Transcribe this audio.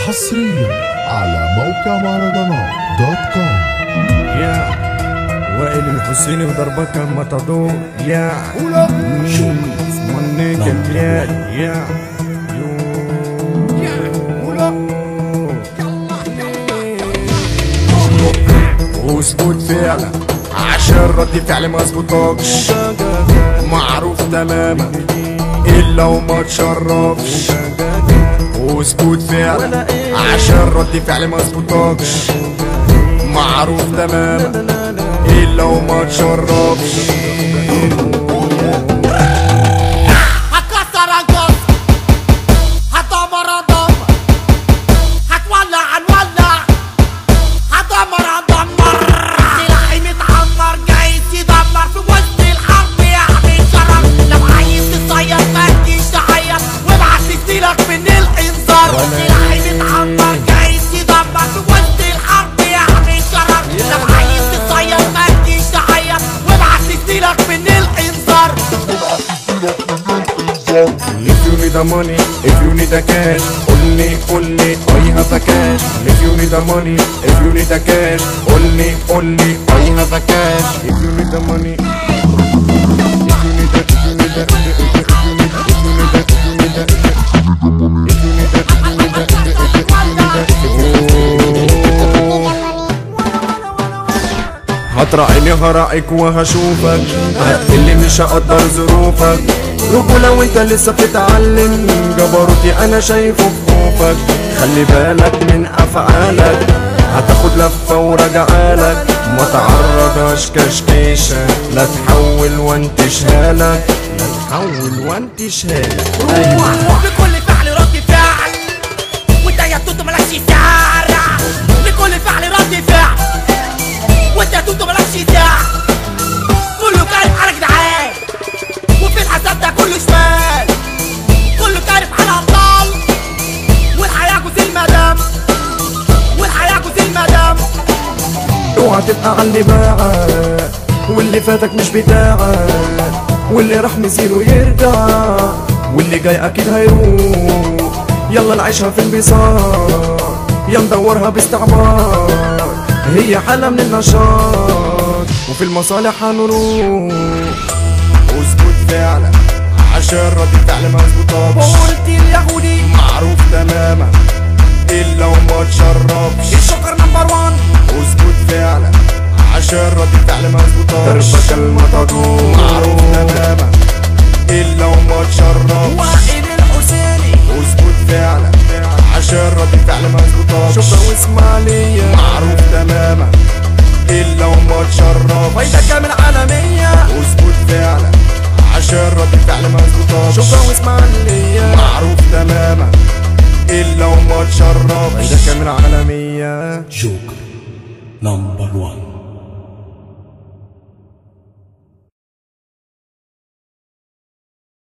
حصريا على موقع مهرجانات دوت كوم يا وائل الحسيني وضربك المطادور يا منك البلاد يا وسكوت فعلا عشان رد فعل ما اظبطكش معروف تماما الا وما تشرفش وسكوت فعلا عشان رد فعل ما اظبطكش معروف تماما الا وما تشرفش هتكسر الجزر هتدمر هدمر هتولع هنولع هدمر هدمر سلاحي متعمر جايز يدمر في وسط الحرب يعمل شرف لو عايز تصير فتش تعيط وابعت تديلك من الانذار سلاحي متعمر جايز يدمر في وسط الحرب يعمل شرف لو عايز تصير فتش تعيط وابعت تديلك من الانذار If you need the money, if you need the cash, only, only, I have the cash. If you need the money, if you need the cash, only, only, I have the cash. If you need the money, if you need the, if you need the, if you need the, if you need the, if you need the, if you need the, if you need the, if you need the, هطرع عيني هراعيك وهشوفك هتقلي مش هقدر ظروفك رجولة وانت لسه بتتعلم جبروتي انا شايفه في خوفك خلي بالك من افعالك هتاخد لفة وراجعالك ما تعرضهاش كشكيشة لا تحول وانتشها لك لا تحول وانتشها لك بكل فعل رد فعل وانت يا توتو مالكش سعر بكل فعل رد فعل وانت يا توتو مالكش سعر كله كارف على جدعان وفي الحساب ده كله شمال كله كارف على ابطال والحياة جوز المدام والحياة جوز المدام اوعى تبقى على اللي باعك واللي فاتك مش بتاعك واللي راح مسيره يرجع واللي جاي اكيد هيروح يلا نعيشها في انبساط يا ندورها باستعمار هي حالة من النشاط وفي المصالح هنروح اسكت فعلا عشان رد فعل ما اظبطكش قلت اليهودي معروف تماما الا وما تشرفش الشكر نمبر 1 اسكت فعلا عشان رد فعل ما اظبطكش دربك المطادور معروف تماما الا وما تشرفش وائل الحسيني اسكت فعلا عشان رد فعل ما اظبطكش شكرا واسماعيلية معروف تماما الا وما تشرفش فايدة كامل عالمية اسكت فعلا عشان رد فعل ما اظبطكش شكرا واسماعيلية معروف تماما الا وما تشرفش ده كامل عالمية Joker number one.